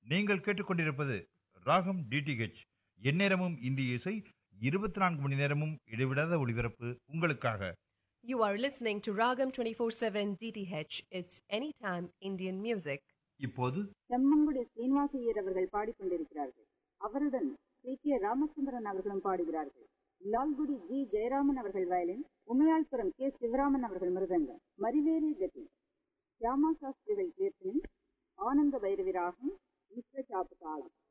நீங்கள் கேட்டுக்கொண்டிருப்பது ராகம் டிடிஹெச் எந்நேரமும் இந்திய இசை இருபத்தி நான்கு மணி நேரமும் இடைவிடாத ஒளிபரப்பு உங்களுக்காக You are listening to Ragam 24/7 DTH. It's anytime Indian music. இப்போது செம்மங்குடி சீனிவாசையர் அவர்கள் பாடிக்கொண்டிருக்கிறார்கள் அவருடன் சி கே ராமச்சந்திரன் அவர்களும் பாடுகிறார்கள் லால்குடி ஜி ஜெயராமன் அவர்கள் வயலின் உமையாள்புரம் கே சிவராமன் அவர்கள் மிருதங்கம் மரிவேரி கதி சியாமா சாஸ்திரிகள் கீர்த்தனை ஆனந்த பைரவி ராகம் மிஸ்ர சாப்பு தாளம்